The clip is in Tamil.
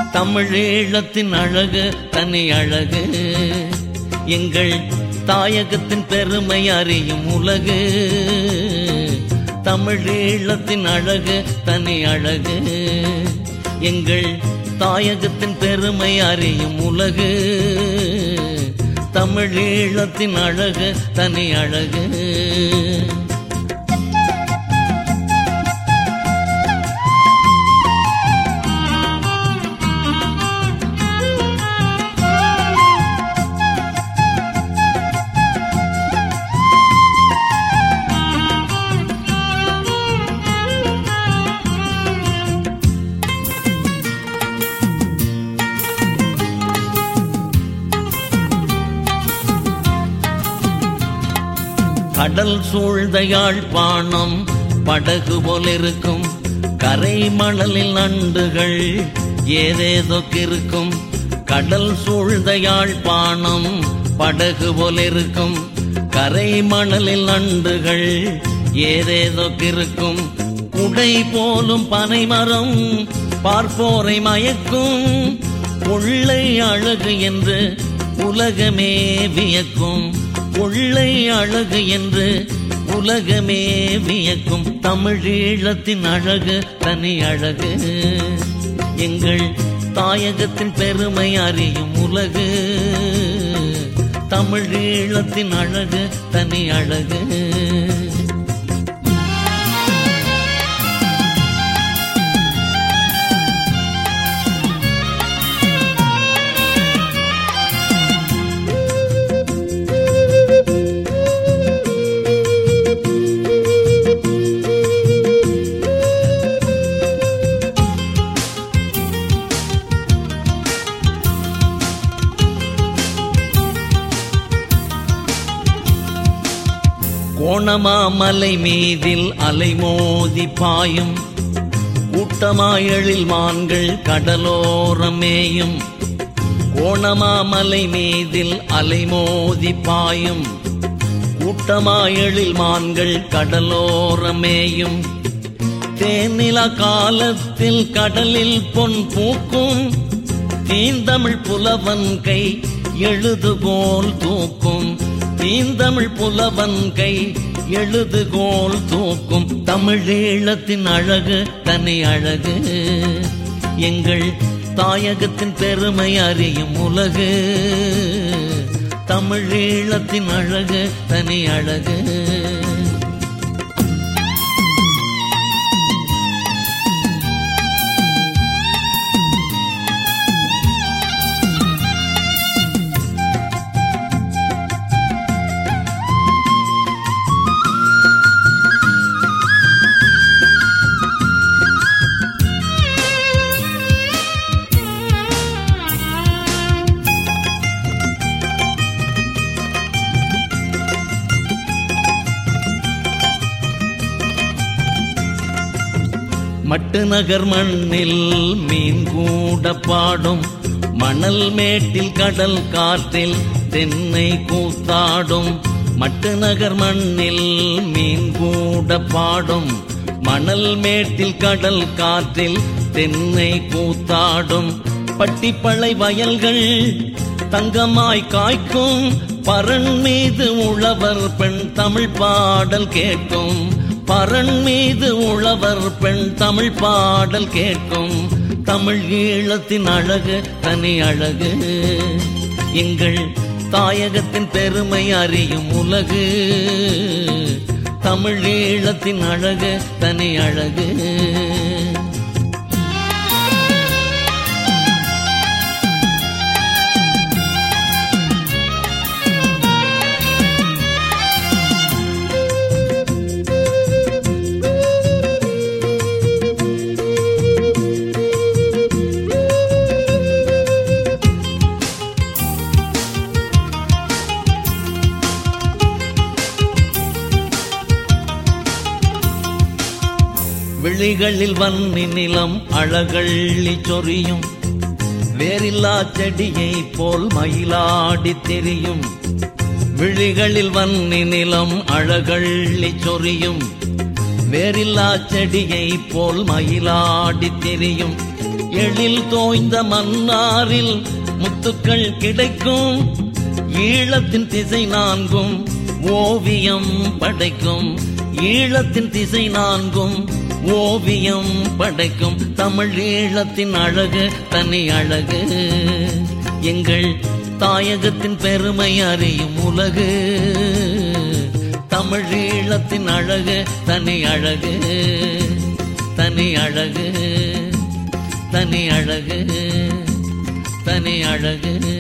தமிழீழத்தின் அழகு தனி அழகு எங்கள் தாயகத்தின் பெருமை அறியும் உலகு தமிழீழத்தின் அழகு தனி அழகு எங்கள் தாயகத்தின் பெருமை அறியும் உலகு தமிழீழத்தின் அழகு தனி அழகு கடல் சூழ்ந்த யாழ்ப்பாணம் படகு போலிருக்கும் கரை மணலில் நண்டுகள் ஏதேதோ இருக்கும் கடல் சூழ்ந்த யாழ்ப்பாணம் படகு போலிருக்கும் கரை மணலில் நண்டுகள் ஏதேதோ இருக்கும் உடை போலும் பனைமரம் பார்ப்போரை மயக்கும் கொள்ளை அழகு என்று உலகமே வியக்கும் கொள்ளை அழகு என்று உலகமே வியக்கும் தமிழீழத்தின் அழகு தனி அழகு எங்கள் தாயகத்தின் பெருமை அறியும் உலகு தமிழீழத்தின் அழகு தனி அழகு கோணமாமலை மீதில் அலைமோதி பாயும் கூட்டமாயழில் மான்கள் கடலோரமேயும் கோணமாமலை மீதில் அலைமோதி பாயும் கூட்டமாயழில் மான்கள் கடலோரமேயும் தேனிலா காலத்தில் கடலில் பொன் பூக்கும் தீந்தமிழ் புலவன் கை எழுதுகோல் தூக்கும் தீந்தமிழ் புலவன் கை எழுதுகோல் தூக்கும் தமிழீழத்தின் அழகு தனி அழகு எங்கள் தாயகத்தின் பெருமை அறியும் உலகு தமிழீழத்தின் அழகு தனி அழகு மட்டு நகர் மண்ணில் மீன் கூட பாடும் மணல் மேட்டில் கடல் காற்றில் தென்னை கூத்தாடும் மட்டு நகர் மண்ணில் மீன் கூட பாடும் மணல் மேட்டில் கடல் காற்றில் தென்னை கூத்தாடும் பட்டிப்பளை வயல்கள் தங்கமாய் காய்க்கும் பரண் மீது உழவர் பெண் தமிழ் பாடல் கேட்கும் பரண் மீது உழவர் பெண் தமிழ் பாடல் கேட்கும் தமிழ் ஈழத்தின் அழகு தனி அழகு எங்கள் தாயகத்தின் பெருமை அறியும் உலகு தமிழ் ஈழத்தின் அழகு தனி அழகு விழிகளில் வன்னி நிலம் அழகள்ளி சொரியும் வேறில்லா செடியை போல் மயிலாடி தெரியும் விழிகளில் வன்னி நிலம் அழகள்ளி சொரியும் வேறில்லா செடியை போல் மயிலாடி தெரியும் எழில் தோய்ந்த மன்னாரில் முத்துக்கள் கிடைக்கும் ஈழத்தின் திசை நான்கும் ஓவியம் படைக்கும் ஈழத்தின் திசை நான்கும் ஓவியம் படைக்கும் தமிழ் ஈழத்தின் அழகு தனி அழகு எங்கள் தாயகத்தின் பெருமை அறியும் உலகு தமிழ் ஈழத்தின் அழகு தனி அழகு தனி அழகு தனி அழகு தனி அழகு